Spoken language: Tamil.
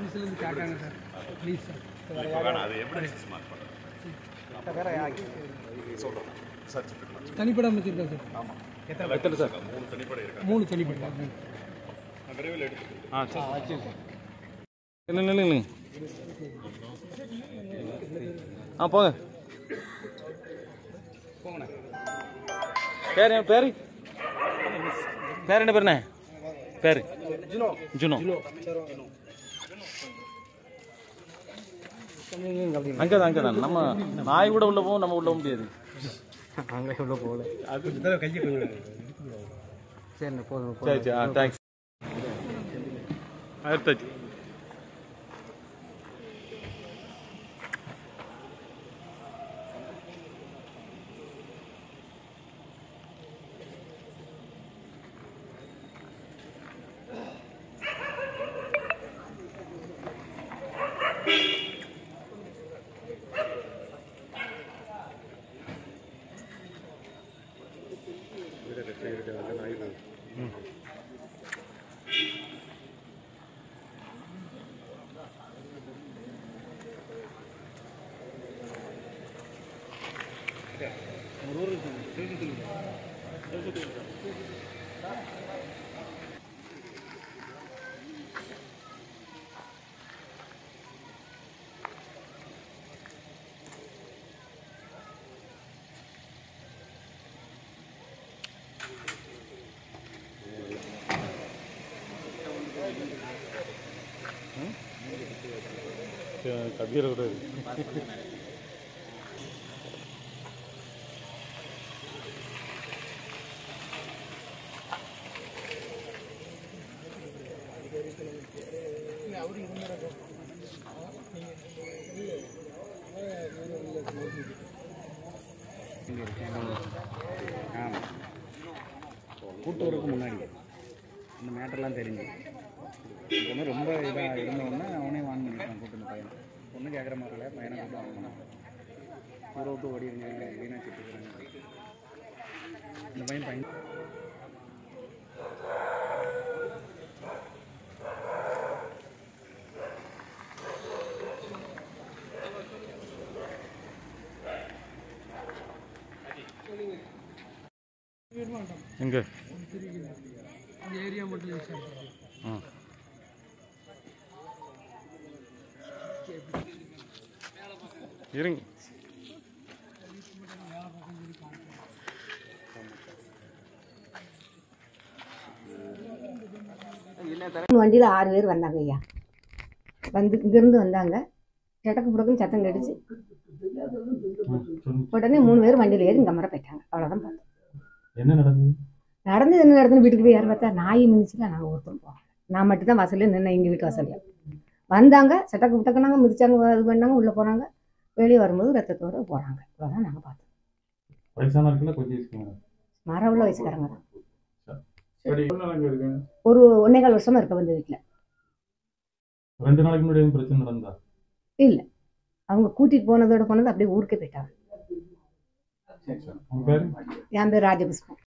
ஆஃபீஸ்லேருந்து கேட்காங்க சார் ப்ளீஸ் சார் இப்போ வேணாம் அது எவிடன்ஸ் மார்க் பண்ணுறேன் சொல்கிறேன் சர்ச் பண்ணலாம் தனிப்படம் வச்சுருக்கேன் சார் ஆமாம் எத்தனை சார் மூணு தனிப்படை இருக்கு மூணு தனிப்படம் நான் விரைவில் எடுத்து ஆ சரி இல்லை இல்லை இல்லை ஆ போங்க பேர் என் பேர் பேர் என்ன பேருண்ணே பேர் ஜுனோ ஜுனோ அங்கே தான் அங்கே தான் நம்ம நாய் கூட உள்ள போவோம் நம்ம உள்ள போக முடியாது அங்கே உள்ள போகல சரிண்ணே போதும் சரி சரி ஆ தேங்க்ஸ் அடுத்தாச்சு கபீர கூட இருக்கு ஆமாம் கூட்டூருக்கு முன்னாடி இந்த மேட்டர்லாம் தெரிஞ்சு பொண்ணு ரொம்ப இதாக இருந்தவொடனே அவனே வான் பண்ணிட்டான் கூட்டு இந்த பையனை பொண்ணு கேட்குற மாதிரி இல்லை பையனை கூட்டு வாங்க பண்ணான் ஊரை விட்டு ஓடிடுங்க வீணாக சுட்டுக்கிறாங்க இந்த பையன் பையன் எங்கே இந்த ஏரியா மட்டும் இல்லை சார் ஆ இருங்க வண்டியில் ஆறு பேர் வந்தாங்க ஐயா வந்து இங்கேருந்து வந்தாங்க கிடக்கு புடக்குன்னு சத்தம் கடிச்சு உடனே மூணு பேர் வண்டியில் ஏறி இங்கே மரம் போயிட்டாங்க அவ்வளோதான் பார்த்தோம் என்ன நடந்தது நடந்தது என்ன நடந்து வீட்டுக்கு போய் யார் பார்த்தா நாய் நின்றுச்சுல நாங்கள் ஒருத்தரும் போகல நான் மட்டும் தான் வாசல்ல நின்று எங்கள் வீட்டு வாசல்ல வந்தாங்க சட்டக்கு புட்டக்குனாங்க மிதிச்சாங்க இது பண்ணாங்க உள்ளே போனாங்க வெளியே வரும்போது ரத்தத்தோடு போகிறாங்க அவ்வளோதான் நாங்கள் பார்த்தோம் வயசான இருக்குல்ல கொஞ்சம் வச்சுக்கோங்க மரம் உள்ள வயசுக்காரங்க தான் சரி அங்கே இருக்கு ஒரு ஒன்னே கால் வருஷமா இருக்க வந்து வீட்டில் ரெண்டு நாளைக்கு முன்னாடி எதுவும் பிரச்சனை நடந்தா இல்லை அவங்க கூட்டிகிட்டு போனதோட போனது அப்படியே ஊருக்கே போயிட்டாங்க உங்க பேரு என் பேர் ராஜபுஷ்பம்